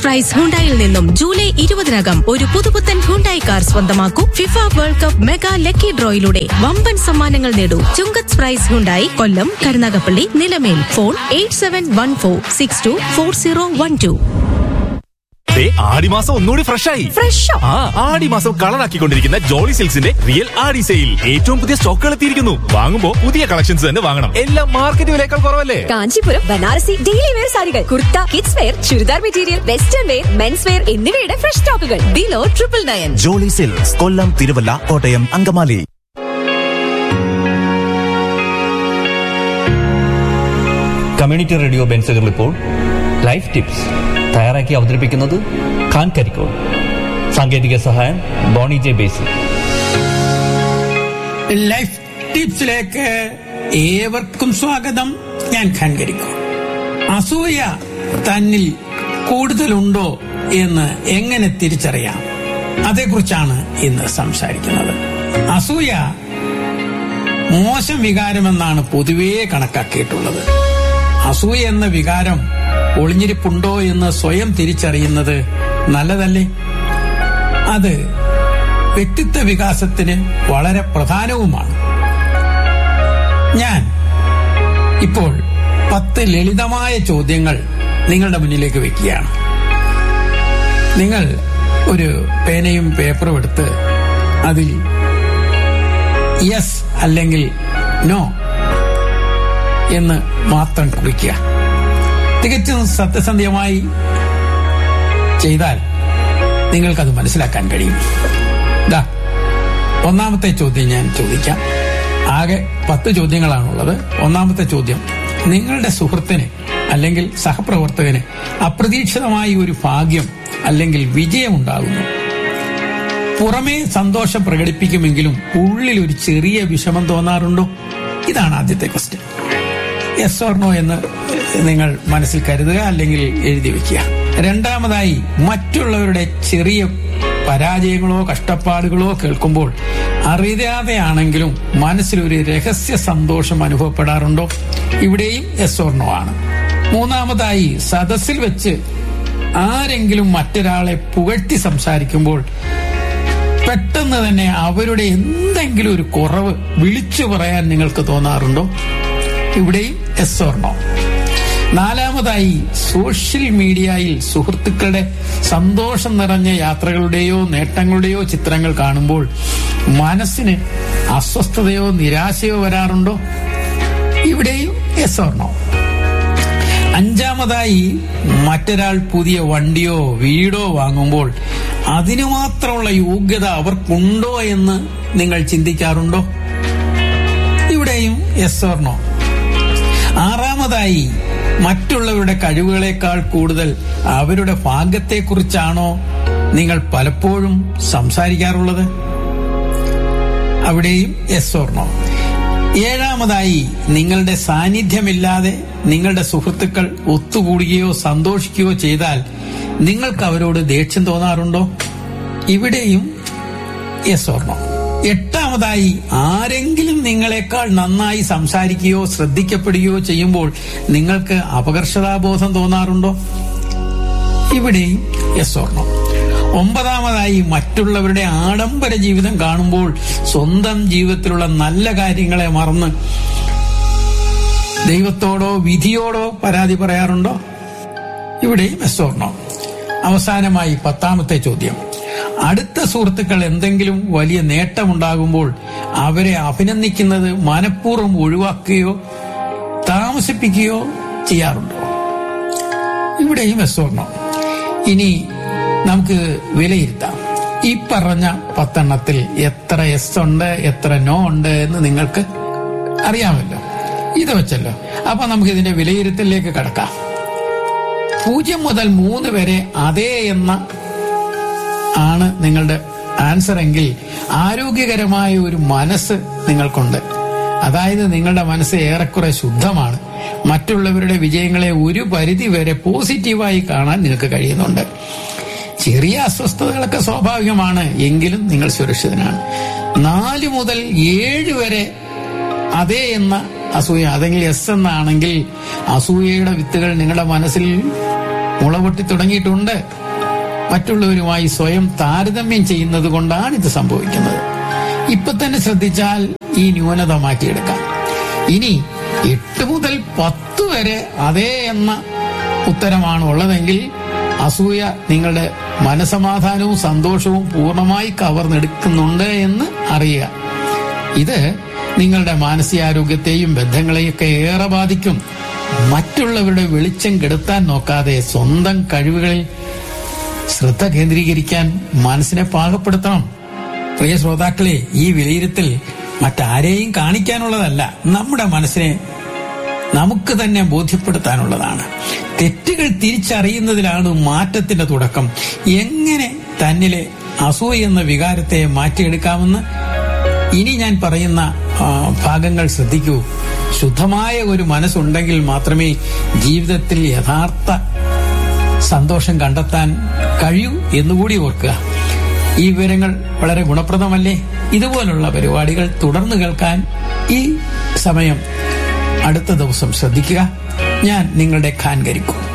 price ഹുണ്ടായിൽ നിന്നും July ഇരുപതിനകം ഒരു പുതുപുത്തൻ ഹുണ്ടായി കാർ സ്വന്തമാക്കൂ FIFA world cup mega lucky ഡ്രോയിലൂടെ വമ്പൻ സമ്മാനങ്ങൾ നേടൂ Chungath prize Hyundai Kollam Karunagappally Nilamel phone eight seven one four six two four zero one two ദേ, ആടിമാസം ഒന്നുകൂടി ഫ്രഷ് ആയി ഫ്രഷോ ആ ആടിമാസം കളറാക്കിക്കൊണ്ടിരിക്കുന്ന ജോളി സിൽക്സിന്റെ റിയൽ ആടി സെയിൽ ഏറ്റവും പുതിയ സ്റ്റോക്കുകൾ എത്തിയിരിക്കുന്നു വാങ്ങുമ്പോ പുതിയ കളക്ഷൻസ് തന്നെ വാങ്ങണം എല്ലാം മാർക്കറ്റ് വിലയേക്കാൾ കുറവല്ലേ കാഞ്ചീപുരം ബനാറസി ഡെയിലി വെയർ സാരികൾ kurta kids wear churidar material western wear men's wear എന്നിവയുടെ ഫ്രഷ് സ്റ്റോക്കുകൾ below triple nine Jolly silks Kollam Thiruvalla Kottayam Angamaly community radio ബെൻസുകൾ ഇപ്പോൾ ലൈഫ് ടിപ്സ് തയ്യാറാക്കി അവതരിപ്പിക്കുന്നത് ഖാൻ കരിക്കോൾ സാങ്കേതിക സഹായം ബോണി ജെ ബേസി ലൈഫ് ടിപ്സിലേക്ക് ഏവർക്കും സ്വാഗതം ഞാൻ ഖൻകരിക്കും അസൂയ തന്നിൽ കൂടുതലുണ്ടോ എന്ന് എങ്ങനെ തിരിച്ചറിയാം അതേക്കുറിച്ചാണ് ഇന്ന് സംസാരിക്കുന്നത് അസൂയ മോശം വികാരമെന്നാണ് പൊതുവേ കണക്കാക്കിയിട്ടുള്ളത് അസൂയ എന്ന വികാരം ഒളിഞ്ഞിരിപ്പുണ്ടോ എന്ന് സ്വയം തിരിച്ചറിയുന്നത് നല്ലതല്ലേ അത് വ്യക്തിത്വ വികാസത്തിന് വളരെ പ്രധാനവുമാണ് ഞാൻ ഇപ്പോൾ പത്ത് ലളിതമായ ചോദ്യങ്ങൾ നിങ്ങളുടെ മുന്നിലേക്ക് വെക്കുകയാണ് നിങ്ങൾ ഒരു പേനയും പേപ്പറും എടുത്ത് അതിൽ യെസ് അല്ലെങ്കിൽ നോ എന്ന് മാത്രം കുറിക്കുക തികച്ചും സത്യസന്ധമായി ചെയ്താൽ നിങ്ങൾക്കത് മനസ്സിലാക്കാൻ കഴിയും ദാ ഒന്നാമത്തെ ചോദ്യം ഞാൻ ചോദിക്കാം ആകെ പത്ത് ചോദ്യങ്ങളാണുള്ളത് ഒന്നാമത്തെ ചോദ്യം നിങ്ങളുടെ സുഹൃത്തിന് അല്ലെങ്കിൽ സഹപ്രവർത്തകന് അപ്രതീക്ഷിതമായി ഒരു ഭാഗ്യം അല്ലെങ്കിൽ വിജയം ഉണ്ടാകുന്നു പുറമേ സന്തോഷം പ്രകടിപ്പിക്കുമെങ്കിലും ഉള്ളിൽ ഒരു ചെറിയ വിഷമം തോന്നാറുണ്ടോ ഇതാണ് ആദ്യത്തെ ക്വസ്റ്റ്യൻ യെസ് ഓർ നോ എന്ന് നിങ്ങൾ മനസ്സിൽ കരുതുക അല്ലെങ്കിൽ എഴുതി വെക്കുക രണ്ടാമതായി മറ്റുള്ളവരുടെ ചെറിയ പരാജയങ്ങളോ കഷ്ടപ്പാടുകളോ കേൾക്കുമ്പോൾ അറിയാതെയാണെങ്കിലും മനസ്സിലൊരു രഹസ്യ സന്തോഷം അനുഭവപ്പെടാറുണ്ടോ ഇവിടെയും യെസ് ഓർ നോ ആണ് മൂന്നാമതായി സദസ്സിൽ വെച്ച് ആരെങ്കിലും മറ്റൊരാളെ പുകഴ്ത്തി സംസാരിക്കുമ്പോൾ പെട്ടെന്ന് തന്നെ അവരുടെ എന്തെങ്കിലും ഒരു കുറവ് വിളിച്ചു പറയാൻ നിങ്ങൾക്ക് തോന്നാറുണ്ടോ ഇവിടെയും എസ് ഓർണോ നാലാമതായി സോഷ്യൽ മീഡിയയിൽ സുഹൃത്തുക്കളുടെ സന്തോഷം നിറഞ്ഞ യാത്രകളുടെയോ നേട്ടങ്ങളുടെയോ ചിത്രങ്ങൾ കാണുമ്പോൾ മനസ്സിന് അസ്വസ്ഥതയോ നിരാശയോ വരാറുണ്ടോ ഇവിടെയും എസ് ഓർണോ അഞ്ചാമതായി മറ്റൊരാൾ പുതിയ വണ്ടിയോ വീടോ വാങ്ങുമ്പോൾ അതിനു മാത്രമുള്ള യോഗ്യത അവർക്കുണ്ടോ എന്ന് നിങ്ങൾ ചിന്തിക്കാറുണ്ടോ ഇവിടെയും എസ് ഓർണോ ആറാമതായി മറ്റുള്ളവരുടെ കഴിവുകളെക്കാൾ കൂടുതൽ അവരുടെ ഭാഗ്യത്തെക്കുറിച്ചാണോ നിങ്ങൾ പലപ്പോഴും സംസാരിക്കാറുള്ളത് അവിടെയും എസ് ഓർണോ ഏഴാമതായി നിങ്ങളുടെ സാന്നിധ്യമില്ലാതെ നിങ്ങളുടെ സുഹൃത്തുക്കൾ ഒത്തുകൂടുകയോ സന്തോഷിക്കുകയോ ചെയ്താൽ നിങ്ങൾക്ക് അവരോട് ദേഷ്യം തോന്നാറുണ്ടോ ഇവിടെയും യെസ് ഓർണോ എട്ടാമതായി ആരെങ്കിലും നിങ്ങളെക്കാൾ നന്നായി സംസാരിക്കുകയോ ശ്രദ്ധിക്കപ്പെടുകയോ ചെയ്യുമ്പോൾ നിങ്ങൾക്ക് അപകർഷതാബോധം തോന്നാറുണ്ടോ ഇവിടെയും യെസ് ഓർണോ ഒമ്പതാമതായി മറ്റുള്ളവരുടെ ആഡംബര ജീവിതം കാണുമ്പോൾ സ്വന്തം ജീവിതത്തിലുള്ള നല്ല കാര്യങ്ങളെ മറന്ന് ദൈവത്തോടോ വിധിയോടോ പരാതി പറയാറുണ്ടോ ഇവിടെയും എസ് ഓർണോ അവസാനമായി പത്താമത്തെ ചോദ്യം അടുത്ത സുഹൃത്തുക്കൾ എന്തെങ്കിലും വലിയ നേട്ടമുണ്ടാകുമ്പോൾ അവരെ അഭിനന്ദിക്കുന്നത് മനഃപൂർവ്വം ഒഴിവാക്കുകയോ താമസിപ്പിക്കുകയോ ചെയ്യാറുണ്ടോ ഇവിടെയും എസ് ഓർണോ ഇനി നമുക്ക് വിലയിരുത്താം ഈ പറഞ്ഞ പത്തെണ്ണത്തിൽ എത്ര എസ് ഉണ്ട് എത്ര നോ ഉണ്ട് എന്ന് നിങ്ങൾക്ക് അറിയാമല്ലോ ഇത് വെച്ചല്ലോ അപ്പൊ നമുക്ക് ഇതിന്റെ വിലയിരുത്തലിലേക്ക് കടക്കാം പൂജ്യം മുതൽ മൂന്ന് വരെ അതേ എന്ന ആണ് നിങ്ങളുടെ ആൻസർ എങ്കിൽ ആരോഗ്യകരമായ ഒരു മനസ്സ് നിങ്ങൾക്കുണ്ട് അതായത് നിങ്ങളുടെ മനസ്സ് ഏറെക്കുറെ ശുദ്ധമാണ് മറ്റുള്ളവരുടെ വിജയങ്ങളെ ഒരു പരിധി വരെ പോസിറ്റീവായി കാണാൻ നിങ്ങൾക്ക് കഴിയുന്നുണ്ട് ചെറിയ അസ്വസ്ഥതകളൊക്കെ സ്വാഭാവികമാണ് എങ്കിലും നിങ്ങൾ സുരക്ഷിതനാണ് നാല് മുതൽ ഏഴ് വരെ അതേ എന്ന അസൂയ അതെങ്കിൽ എസ് എന്നാണെങ്കിൽ അസൂയയുടെ വിത്തുകൾ നിങ്ങളുടെ മനസ്സിൽ മുളപൊട്ടി തുടങ്ങിയിട്ടുണ്ട് മറ്റുള്ളവരുമായി സ്വയം താരതമ്യം ചെയ്യുന്നത് കൊണ്ടാണ് ഇത് സംഭവിക്കുന്നത് ഇപ്പൊ തന്നെ ശ്രദ്ധിച്ചാൽ ഈ ന്യൂനത മാറ്റിയെടുക്കാം ഇനി എട്ട് മുതൽ പത്ത് വരെ അതേ എന്ന ഉത്തരമാണ് ഉള്ളതെങ്കിൽ അസൂയ നിങ്ങളുടെ മനസമാധാനവും സന്തോഷവും പൂർണ്ണമായി കവർന്നെടുക്കുന്നുണ്ട് എന്ന് അറിയുക ഇത് നിങ്ങളുടെ മാനസികാരോഗ്യത്തെയും ബന്ധങ്ങളെയൊക്കെ ഏറെ ബാധിക്കും മറ്റുള്ളവരുടെ വെളിച്ചം കെടുത്താൻ നോക്കാതെ സ്വന്തം കഴിവുകളിൽ ശ്രദ്ധ കേന്ദ്രീകരിക്കാൻ മനസ്സിനെ പാകപ്പെടുത്തണം പ്രിയ ശ്രോതാക്കളെ ഈ വിലയിരുത്തൽ മറ്റാരെയും കാണിക്കാനുള്ളതല്ല നമ്മുടെ മനസ്സിനെ നമുക്ക് തന്നെ ബോധ്യപ്പെടുത്താനുള്ളതാണ് തെറ്റുകൾ തിരിച്ചറിയുന്നതിലാണ് മാറ്റത്തിന്റെ തുടക്കം എങ്ങനെ തന്നിലെ അസൂയ എന്ന വികാരത്തെ മാറ്റിയെടുക്കാമെന്ന് ഇനി ഞാൻ പറയുന്ന ആ, ഭാഗങ്ങൾ ശ്രദ്ധിക്കൂ ശുദ്ധമായ ഒരു മനസ്സുണ്ടെങ്കിൽ മാത്രമേ ജീവിതത്തിൽ യഥാർത്ഥ സന്തോഷം കണ്ടെത്താൻ കഴിയൂ എന്നുകൂടി ഓർക്കുക ഈ വിവരങ്ങൾ വളരെ ഗുണപ്രദമല്ലേ ഇതുപോലുള്ള പരിപാടികൾ തുടർന്ന് കേൾക്കാൻ ഈ സമയം അടുത്ത ദിവസം ശ്രദ്ധിക്കുക ഞാൻ നിങ്ങളുടെ ഖാൻ കരിക്കും